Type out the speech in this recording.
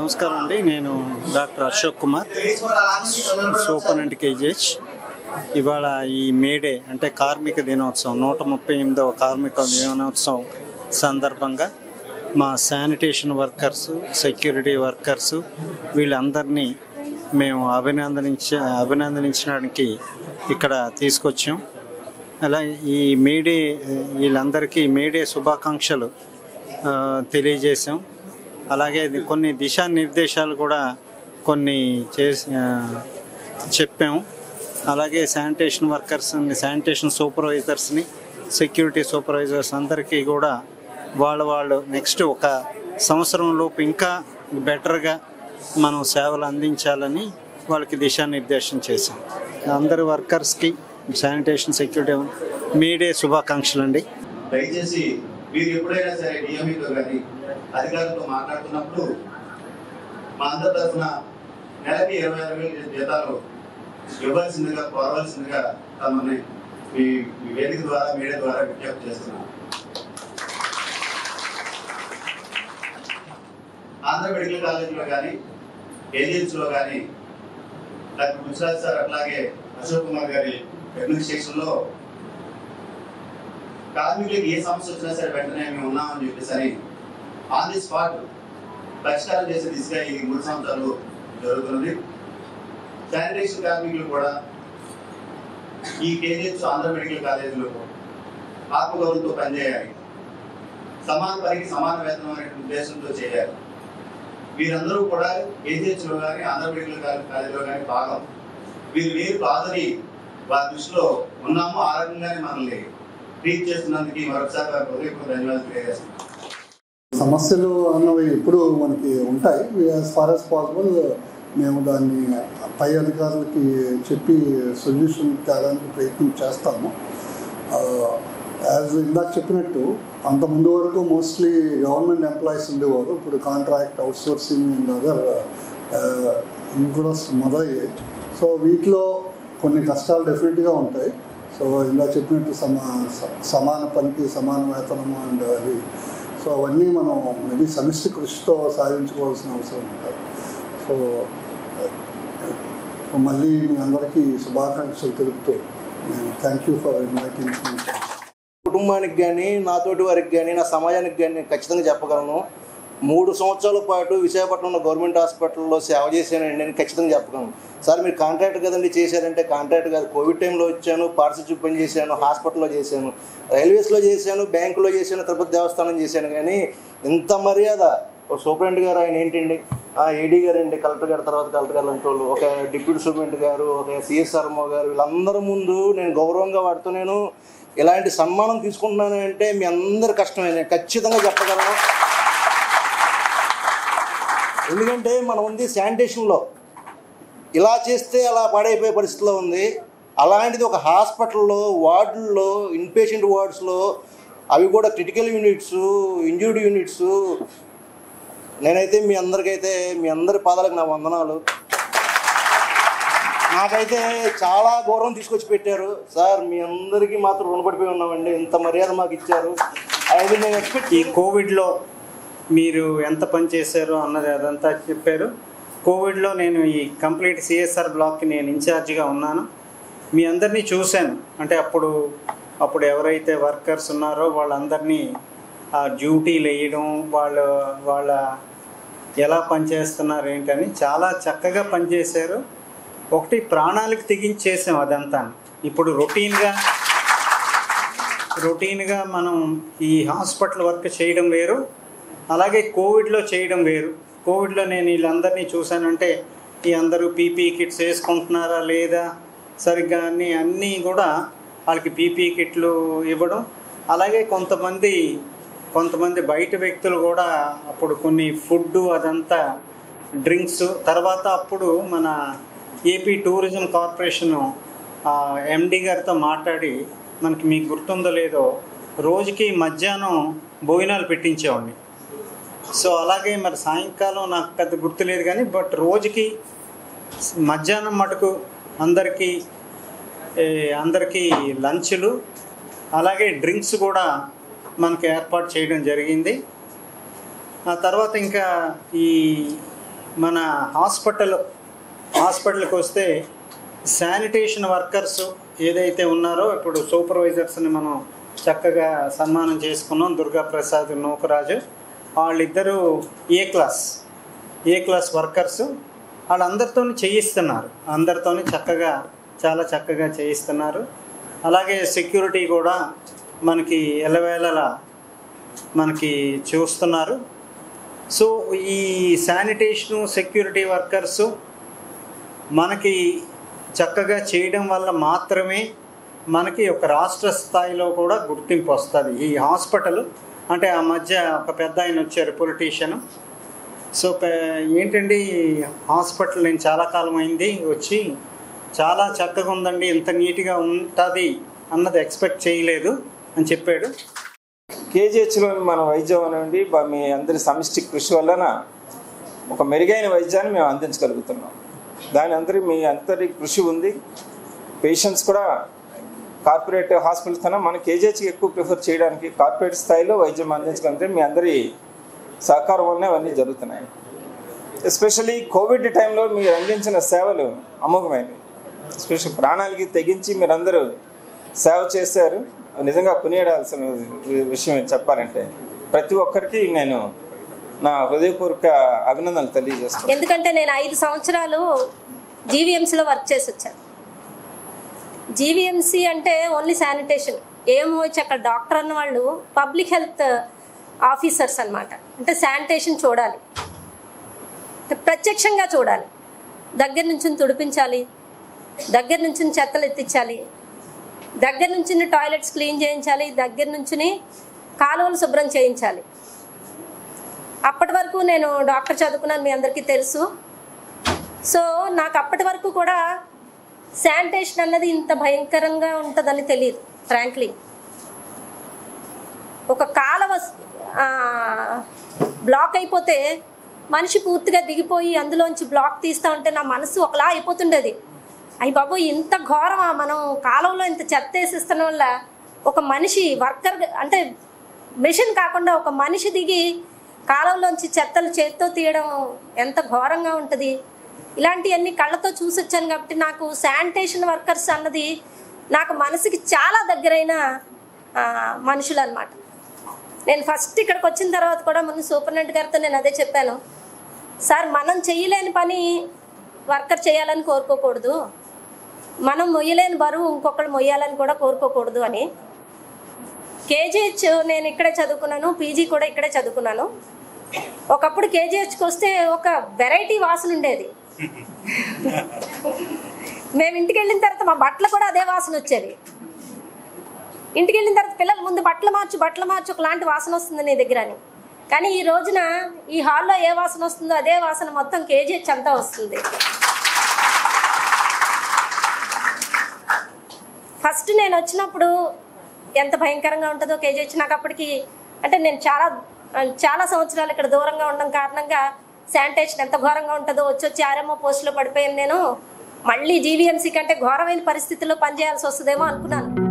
నమస్కారం అండి నేను డాక్టర్ అశోక్ కుమార్ సూపరింటెండెంట్ కేజీహెచ్ ఇవాళ ఈ మేడే అంటే కార్మిక దినోత్సవం నూట ముప్పై ఎనిమిదవ కార్మిక దినోత్సవం సందర్భంగా మా శానిటేషన్ వర్కర్స్ సెక్యూరిటీ వర్కర్స్ వీళ్ళందరినీ మేము అభినందనించ అభినందనించడానికి ఇక్కడ తీసుకొచ్చాం అలా ఈ మేడే వీళ్ళందరికీ మేడే శుభాకాంక్షలు ఆ, తెలియజేశాం అలాగే ఇది కొన్ని దిశానిర్దేశాలు కూడా కొన్ని చేసి ఆ, చెప్పాము అలాగే శానిటేషన్ వర్కర్స్ని శానిటేషన్ సూపర్వైజర్స్ని సెక్యూరిటీ సూపర్వైజర్స్ అందరికీ కూడా వాళ్ళ వాళ్ళు నెక్స్ట్ ఒక సంవత్సరం లోపు ఇంకా బెటర్గా మనం సేవలు అందించాలని వాళ్ళకి దిశానిర్దేశం చేశాం అందరి వర్కర్స్కి శానిటేషన్ సెక్యూరిటీ మీడే శుభాకాంక్షలు అండి దయచేసి మీరు ఎప్పుడైనా సరే డిఎంఈతో కానీ అధికారులతో మాట్లాడుతున్నప్పుడు మా అందరి తరఫున నెలకి ఇరవై ఆరు వేలు జీతాలు ఇవ్వాల్సిందిగా కోరవలసిందిగా తమని మీ మీ వేదిక ద్వారా మీడియా ద్వారా విజ్ఞప్తి చేస్తున్నాం ఆంధ్ర మెడికల్ కాలేజీలో కానీ ఏజెన్సీలో కానీ డాక్టర్ గుజరాత్ సార్ అట్లాగే అశోక్ కుమార్ గారి అడ్మినిస్ట్రేషన్ లో కార్మికులకు ఏ సమస్య వచ్చినా సరే వెంటనే మేము ఉన్నామని చెప్పేసి అని ఆన్ ది స్పాట్ పరిష్కారం చేసే దిశగా ఈ మూడు సంవత్సరాలు జరుగుతున్నది శానిటేషన్ కార్మికులు కూడా ఈ కేజీహెచ్ ఆంధ్ర మెడికల్ కాలేజీలో ఆత్మగౌరవంతో పనిచేయాలి సమాన పనికి సమాన వేతనం అనే ఉద్దేశంతో చేయాలి వీరందరూ కూడా కేజీహెచ్ లో కానీ ఆంధ్ర మెడికల్ కాలేజీలో కానీ భాగం వీరు వేరు కాదని వారి దృష్టిలో ఉన్నాము ఆ రకంగానే మనల్ని ట్రీట్ చేస్తున్నందుకు మరొకసారి వారికి హృదయపూర్వక ధన్యవాదాలు తెలియజేస్తున్నాను సమస్యలు అన్నవి ఎప్పుడు మనకి ఉంటాయి యాజ్ ఫార్ యాజ్ పాసిబుల్ మేము దాన్ని పై అధికారులకి చెప్పి సొల్యూషన్ తేడానికి ప్రయత్నం చేస్తాము యాజ్ ఇందాక చెప్పినట్టు అంత ముందు వరకు మోస్ట్లీ గవర్నమెంట్ ఎంప్లాయీస్ ఉండేవారు ఇప్పుడు కాంట్రాక్ట్ అవుట్సోర్సింగ్ అండ్ అదర్ కూడా మొదలయ్యాయి సో వీటిలో కొన్ని కష్టాలు డెఫినెట్గా ఉంటాయి సో ఇందా చెప్పినట్టు సమా స- సమాన పనికి సమాన వేతనము అండ్ అది సో అవన్నీ మనం మేబీ సమిష్టి కృషితో సాధించుకోవాల్సిన అవసరం ఉంటుంది సో ఆ, మళ్ళీ మీ అందరికీ శుభాకాంక్షలు తెలుపుతూ నేను థ్యాంక్ యూ ఫర్ ఇన్వైటింగ్ కుటుంబానికి కానీ నాతోటి వారికి కానీ నా సమాజానికి కానీ నేను ఖచ్చితంగా చెప్పగలను మూడు సంవత్సరాల పాటు విశాఖపట్నంలో గవర్నమెంట్ హాస్పిటల్లో సేవ చేశానండి నేను ఖచ్చితంగా చెప్పగలను సార్ మీరు కాంట్రాక్ట్ కదండి చేశారంటే కాంట్రాక్ట్ కాదు కోవిడ్ టైంలో వచ్చాను పార్సల్ పని చేశాను హాస్పిటల్లో చేశాను రైల్వేస్లో చేశాను బ్యాంకులో చేశాను తిరుపతి దేవస్థానం చేశాను కానీ ఇంత మర్యాద ఒక సూపరింటెండెంట్ గారు ఆయన ఏంటండి ఆ ఏడీ గారు అండి కలెక్టర్ గారు తర్వాత కలెక్టర్ గారు లాంటి వాళ్ళు ఒక డిప్యూటీ సూపరింటెండెంట్ గారు ఒక సిఎస్ఆర్ఓ గారు వీళ్ళందరి ముందు నేను గౌరవంగా వాడుతూ నేను ఇలాంటి సన్మానం తీసుకుంటున్నాను అంటే మీ అందరి కష్టమే నేను ఖచ్చితంగా చెప్పగలను ఎందుకంటే మనం ఉంది శానిటేషన్లో ఇలా చేస్తే అలా పాడైపోయే పరిస్థితిలో ఉంది అలాంటిది ఒక హాస్పిటల్లో వార్డుల్లో ఇన్పేషెంట్ వార్డ్స్లో అవి కూడా క్రిటికల్ యూనిట్స్ ఇంజూర్డ్ యూనిట్స్ నేనైతే మీ అందరికైతే మీ అందరి పాదాలకు నా వందనాలు నాకైతే చాలా గౌరవం తీసుకొచ్చి పెట్టారు సార్ మీ అందరికీ మాత్రం రుణపడిపోయి ఉన్నామండి ఇంత మర్యాద మాకు ఇచ్చారు అది నేను ఎక్స్పెక్ట్ ఈ కోవిడ్లో మీరు ఎంత పని చేశారో అన్నది అదంతా చెప్పారు కోవిడ్లో నేను ఈ కంప్లీట్ సిఎస్ఆర్ బ్లాక్కి నేను ఇన్ఛార్జిగా ఉన్నాను మీ అందరినీ చూశాను అంటే అప్పుడు అప్పుడు ఎవరైతే వర్కర్స్ ఉన్నారో వాళ్ళందరినీ ఆ డ్యూటీలు వేయడం వాళ్ళ వాళ్ళ ఎలా పనిచేస్తున్నారు ఏంటని చాలా చక్కగా పనిచేశారు ఒకటి ప్రాణాలకు తెగించి చేసాం అదంతా ఇప్పుడు రొటీన్గా రొటీన్గా మనం ఈ హాస్పిటల్ వర్క్ చేయడం వేరు అలాగే కోవిడ్లో చేయడం వేరు కోవిడ్లో నేను వీళ్ళందరినీ చూశానంటే ఈ అందరూ పీపీ కిట్స్ వేసుకుంటున్నారా లేదా సరిగ్గా అన్ని అన్నీ కూడా వాళ్ళకి పీపీ కిట్లు ఇవ్వడం అలాగే కొంతమంది కొంతమంది బయట వ్యక్తులు కూడా అప్పుడు కొన్ని ఫుడ్ అదంతా డ్రింక్స్ తర్వాత అప్పుడు మన ఏపీ టూరిజం కార్పొరేషన్ ఎండి గారితో మాట్లాడి మనకి మీకు గుర్తుందో లేదో రోజుకి మధ్యాహ్నం భోజనాలు పెట్టించేవాడిని సో అలాగే మరి సాయంకాలం నాకు పెద్ద గుర్తులేదు కానీ బట్ రోజుకి మధ్యాహ్నం మటుకు అందరికీ ఏ, అందరికీ లంచ్లు అలాగే డ్రింక్స్ కూడా మనకి ఏర్పాటు చేయడం జరిగింది ఆ తర్వాత ఇంకా ఈ మన హాస్పిటల్ హాస్పిటల్కి వస్తే శానిటేషన్ వర్కర్స్ ఏదైతే ఉన్నారో ఇప్పుడు సూపర్వైజర్స్ని మనం చక్కగా సన్మానం చేసుకున్నాం దుర్గా ప్రసాద్ నూకరాజు వాళ్ళిద్దరూ A class A class workers వాళ్ళందరితో చేయిస్తున్నారు అందరితో చక్కగా చాలా చక్కగా చేయిస్తున్నారు అలాగే సెక్యూరిటీ కూడా మనకి ఎలవేళలా మనకి చూస్తున్నారు సో ఈ శానిటేషను సెక్యూరిటీ వర్కర్సు మనకి చక్కగా చేయడం వల్ల మాత్రమే మనకి ఒక రాష్ట్ర స్థాయిలో కూడా గుర్తింపు వస్తుంది ఈ హాస్పిటల్ అంటే ఆ మధ్య ఒక పెద్ద ఆయన వచ్చారు పొలిటీషియన్ సో పె- ఏంటండి ఈ హాస్పిటల్ నేను చాలా కాలం అయింది వచ్చి చాలా చక్కగా ఉందండి ఇంత నీట్గా ఉంటుంది అన్నది ఎక్స్పెక్ట్ చేయలేదు అని చెప్పాడు కేజీహెచ్లోని మన వైద్యం అనేది బ- మీ అందరి సమిష్టి కృషి వలన ఒక మెరుగైన వైద్యాన్ని మేము అందించగలుగుతున్నాం దాని అందరి మీ అందరి కృషి ఉంది పేషెంట్స్ కూడా కార్పొరేట్ హాస్పిటల్స్ కన్నా మన కేజీహెచ్కి ఎక్కువ ప్రిఫర్ చేయడానికి కార్పొరేట్ స్థాయిలో వైద్యం అందించగలిగితే మీ అందరి సహకారం వల్లనే అవన్నీ జరుగుతున్నాయి ఎస్పెషల్లీ కోవిడ్ టైంలో మీరు అందించిన సేవలు అమోఘమైనవి ఎస్పెషల్ ప్రాణాలకి తెగించి మీరందరూ సేవ చేశారు నిజంగా కొనియాడాల్సిన విషయం చెప్పాలంటే ప్రతి ఒక్కరికి నేను నా హృదయపూర్వక అభినందనలు తెలియజేస్తాను ఎందుకంటే నేను ఐదు సంవత్సరాలు జీవీఎంసీలో వర్క్ చేసి వచ్చాను జీవీఎంసీ అంటే ఓన్లీ శానిటేషన్ ఏమో వచ్చి అక్కడ డాక్టర్ అన్న వాళ్ళు పబ్లిక్ హెల్త్ ఆఫీసర్స్ అన్నమాట అంటే శానిటేషన్ చూడాలి ప్రత్యక్షంగా చూడాలి దగ్గర నుంచి తుడిపించాలి దగ్గర నుంచి చెత్తలు ఎత్తించాలి దగ్గర నుంచి టాయిలెట్స్ క్లీన్ చేయించాలి దగ్గర నుంచి కాలువలు శుభ్రం చేయించాలి అప్పటి వరకు నేను డాక్టర్ చదువుకున్నాను మీ అందరికీ తెలుసు సో నాకు అప్పటి వరకు కూడా శానిటేషన్ అన్నది ఇంత భయంకరంగా ఉంటుందని తెలియదు ఫ్రాంక్లీ ఒక కాలవ ఆ, బ్లాక్ అయిపోతే మనిషి పూర్తిగా దిగిపోయి అందులోంచి బ్లాక్ తీస్తా ఉంటే నా మనసు ఒకలా అయిపోతుండేది అయ్యి బాబు ఇంత ఘోరమా మనం కాలంలో ఇంత చెత్త వేసిస్తున్న వల్ల ఒక మనిషి వర్కర్ అంటే మిషన్ కాకుండా ఒక మనిషి దిగి కాలంలోంచి చెత్తలు చేత్తో తీయడం ఎంత ఘోరంగా ఉంటుంది ఇలాంటివన్నీ కళ్ళతో చూసొచ్చాను కాబట్టి నాకు శానిటేషన్ వర్కర్స్ అన్నది నాకు మనసుకి చాలా దగ్గరైన ఆ, మనుషులు అనమాట నేను ఫస్ట్ ఇక్కడికి వచ్చిన తర్వాత కూడా ముందు సూపరింటెండెంట్ గారితో నేను అదే చెప్పాను సార్ మనం చేయలేని పని వర్కర్ చేయాలని కోరుకోకూడదు మనం మొయ్యలేని బరువు ఇంకొకళ్ళు మొయ్యాలని కూడా కోరుకోకూడదు అని కేజీహెచ్ నేను ఇక్కడే చదువుకున్నాను పీజీ కూడా ఇక్కడే చదువుకున్నాను ఒకప్పుడు కేజీహెచ్కి వస్తే ఒక వెరైటీ వాసన ఉండేది మేము ఇంటికి వెళ్ళిన తర్వాత మా బట్టలు కూడా అదే వాసన వచ్చేది ఇంటికి వెళ్ళిన తర్వాత పిల్లలు ముందు బట్టలు మార్చు బట్టలు మార్చు ఒకలాంటి వాసన వస్తుంది నీ దగ్గర అని కానీ ఈ రోజున ఈ హాల్లో ఏ వాసన వస్తుందో అదే వాసన మొత్తం కేజీహెచ్ అంతా వస్తుంది ఫస్ట్ నేను వచ్చినప్పుడు ఎంత భయంకరంగా ఉంటుందో కేజీహెచ్ నాకు అప్పటికి అంటే నేను చాలా చాలా సంవత్సరాలు ఇక్కడ దూరంగా ఉండడం కారణంగా శానిటేషన్ ఎంత ఘోరంగా ఉంటుందో వచ్చి వచ్చి ఆర్ఎంఓ పోస్టులో పడిపోయాను నేను మళ్ళీ జీవీఎంసీ కంటే ఘోరమైన పరిస్థితుల్లో పనిచేయాల్సి వస్తుందేమో అనుకున్నాను